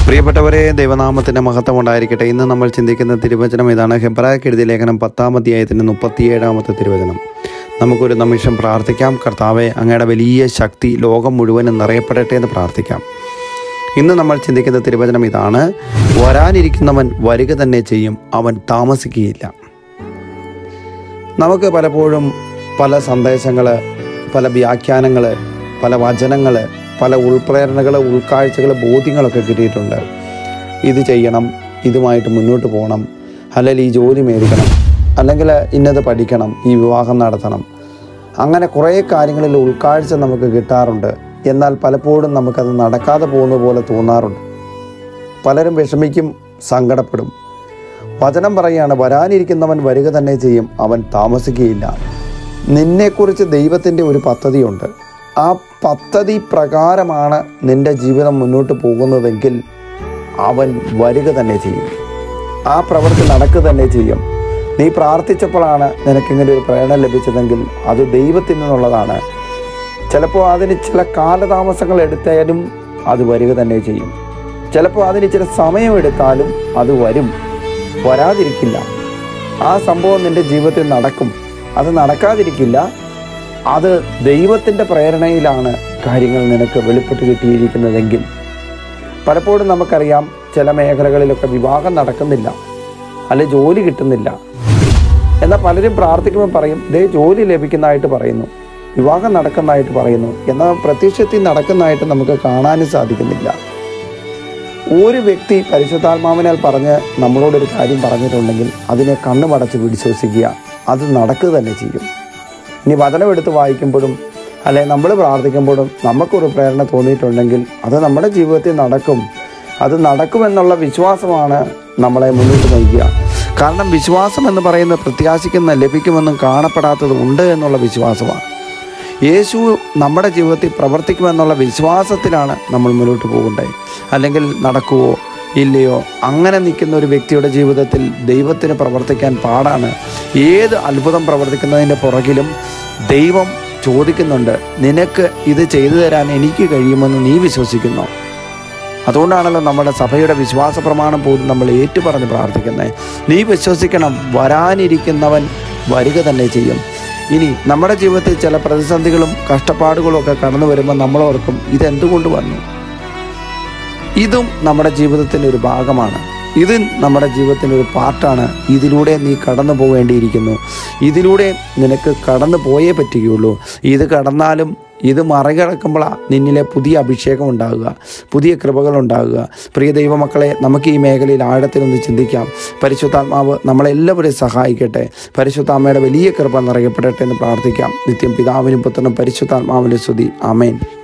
പ്രിയപ്പെട്ടവരെ ദൈവനാമത്തിൻ്റെ മഹത്വം ഉണ്ടായിരിക്കട്ടെ ഇന്ന് നമ്മൾ ചിന്തിക്കുന്ന തിരുവചനം ഇതാണ് ഹെബ്രായക്ക് എഴുതിയ ലേഖനം പത്താം അധ്യായത്തിൻ്റെ മുപ്പത്തിയേഴാമത്തെ തിരുവചനം നമുക്കൊരു നിമിഷം പ്രാർത്ഥിക്കാം കർത്താവെ അങ്ങയുടെ വലിയ ശക്തി ലോകം മുഴുവനും നിറയപ്പെടട്ടെ എന്ന് പ്രാർത്ഥിക്കാം ഇന്ന് നമ്മൾ ചിന്തിക്കുന്ന തിരുവചനം ഇതാണ് വരാനിരിക്കുന്നവൻ വരിക തന്നെ ചെയ്യും അവൻ താമസിക്കുകയില്ല നമുക്ക് പലപ്പോഴും പല സന്ദേശങ്ങൾ പല വ്യാഖ്യാനങ്ങൾ പല വചനങ്ങൾ പല ഉൾപ്രേരണകൾ ഉൾക്കാഴ്ചകൾ ബോധ്യങ്ങളൊക്കെ കിട്ടിയിട്ടുണ്ട് ഇത് ചെയ്യണം ഇതുമായിട്ട് മുന്നോട്ട് പോകണം അല്ലെങ്കിൽ ഈ ജോലി മേടിക്കണം അല്ലെങ്കിൽ ഇന്നത് പഠിക്കണം ഈ വിവാഹം നടത്തണം അങ്ങനെ കുറേ കാര്യങ്ങളിൽ ഉൾക്കാഴ്ച നമുക്ക് കിട്ടാറുണ്ട് എന്നാൽ പലപ്പോഴും നമുക്കത് നടക്കാതെ പോകുന്ന പോലെ തോന്നാറുണ്ട് പലരും വിഷമിക്കും സങ്കടപ്പെടും വചനം പറയുകയാണ് വരാനിരിക്കുന്നവൻ വരിക തന്നെ ചെയ്യും അവൻ താമസിക്കുകയില്ല നിന്നെക്കുറിച്ച് ദൈവത്തിൻ്റെ ഒരു പദ്ധതിയുണ്ട് ആ പദ്ധതി പ്രകാരമാണ് നിന്റെ ജീവിതം മുന്നോട്ട് പോകുന്നതെങ്കിൽ അവൻ വരിക തന്നെ ചെയ്യും ആ പ്രവൃത്തി നടക്കുക തന്നെ ചെയ്യും നീ പ്രാർത്ഥിച്ചപ്പോഴാണ് നിനക്കിങ്ങനെ ഒരു പ്രേരണ ലഭിച്ചതെങ്കിൽ അത് ദൈവത്തിൽ നിന്നുള്ളതാണ് ചിലപ്പോൾ അതിന് ചില കാലതാമസങ്ങൾ എടുത്താലും അത് വരിക തന്നെ ചെയ്യും ചിലപ്പോൾ അതിന് ചില സമയമെടുത്താലും അത് വരും വരാതിരിക്കില്ല ആ സംഭവം നിന്റെ ജീവിതത്തിൽ നടക്കും അത് നടക്കാതിരിക്കില്ല അത് ദൈവത്തിൻ്റെ പ്രേരണയിലാണ് കാര്യങ്ങൾ നിനക്ക് വെളിപ്പെട്ട് കിട്ടിയിരിക്കുന്നതെങ്കിൽ പലപ്പോഴും നമുക്കറിയാം ചില മേഖലകളിലൊക്കെ വിവാഹം നടക്കുന്നില്ല അല്ലെ ജോലി കിട്ടുന്നില്ല എന്നാൽ പലരും പ്രാർത്ഥിക്കുമ്പോൾ പറയും ദേ ജോലി ലഭിക്കുന്നതായിട്ട് പറയുന്നു വിവാഹം നടക്കുന്നതായിട്ട് പറയുന്നു എന്നാൽ പ്രത്യക്ഷത്തിൽ നടക്കുന്നതായിട്ട് നമുക്ക് കാണാനും സാധിക്കുന്നില്ല ഒരു വ്യക്തി പരിശുദ്ധാത്മാവിനാൽ പറഞ്ഞ് നമ്മളോടൊരു കാര്യം പറഞ്ഞിട്ടുണ്ടെങ്കിൽ അതിനെ കണ്ണുമടച്ച് വിശ്വസിക്കുക അത് നടക്കുക തന്നെ ചെയ്യും ഇനി വചനം എടുത്ത് വായിക്കുമ്പോഴും അല്ലെ നമ്മൾ പ്രാർത്ഥിക്കുമ്പോഴും നമുക്കൊരു പ്രേരണ തോന്നിയിട്ടുണ്ടെങ്കിൽ അത് നമ്മുടെ ജീവിതത്തിൽ നടക്കും അത് നടക്കുമെന്നുള്ള വിശ്വാസമാണ് നമ്മളെ മുന്നോട്ട് നയിക്കുക കാരണം വിശ്വാസം എന്ന് പറയുന്നത് പ്രത്യാശിക്കുന്ന ലഭിക്കുമെന്നും കാണപ്പെടാത്തത് ഉണ്ട് എന്നുള്ള വിശ്വാസമാണ് യേശു നമ്മുടെ ജീവിതത്തിൽ പ്രവർത്തിക്കുമെന്നുള്ള വിശ്വാസത്തിലാണ് നമ്മൾ മുന്നോട്ട് പോകേണ്ടത് അല്ലെങ്കിൽ നടക്കുവോ ഇല്ലയോ അങ്ങനെ നിൽക്കുന്ന ഒരു വ്യക്തിയുടെ ജീവിതത്തിൽ ദൈവത്തിന് പ്രവർത്തിക്കാൻ പാടാണ് ഏത് അത്ഭുതം പ്രവർത്തിക്കുന്നതിൻ്റെ പുറകിലും ദൈവം ചോദിക്കുന്നുണ്ട് നിനക്ക് ഇത് ചെയ്തു തരാൻ എനിക്ക് കഴിയുമെന്ന് നീ വിശ്വസിക്കുന്നു അതുകൊണ്ടാണല്ലോ നമ്മുടെ സഭയുടെ വിശ്വാസ പ്രമാണം പോലും നമ്മൾ ഏറ്റുപറഞ്ഞ് പ്രാർത്ഥിക്കുന്നത് നീ വിശ്വസിക്കണം വരാനിരിക്കുന്നവൻ വരിക തന്നെ ചെയ്യും ഇനി നമ്മുടെ ജീവിതത്തിൽ ചില പ്രതിസന്ധികളും കഷ്ടപ്പാടുകളും ഒക്കെ കടന്നു വരുമ്പോൾ നമ്മൾ ഓർക്കും ഇതെന്തുകൊണ്ട് വന്നു ഇതും നമ്മുടെ ജീവിതത്തിൻ്റെ ഒരു ഭാഗമാണ് ഇത് നമ്മുടെ ജീവിതത്തിൻ്റെ ഒരു പാർട്ടാണ് ഇതിലൂടെ നീ കടന്നു പോവേണ്ടിയിരിക്കുന്നു ഇതിലൂടെ നിനക്ക് കടന്നു പോയേ പറ്റുകയുള്ളൂ ഇത് കടന്നാലും ഇത് മറികടക്കുമ്പോഴാണ് നിന്നിലെ പുതിയ അഭിഷേകം ഉണ്ടാകുക പുതിയ കൃപകൾ ഉണ്ടാകുക പ്രിയ ദൈവമക്കളെ നമുക്ക് ഈ മേഖലയിൽ ആഴത്തിലൊന്ന് ചിന്തിക്കാം പരിശുദ്ധാത്മാവ് നമ്മളെല്ലാവരെയും സഹായിക്കട്ടെ പരിശുദ്ധാമ്മയുടെ വലിയ കൃപ നിറയപ്പെടട്ടെ എന്ന് പ്രാർത്ഥിക്കാം നിത്യം പിതാവിനും പുത്രനും പരിശുദ്ധാത്മാവിൻ്റെ സ്തുതി ആമേൻ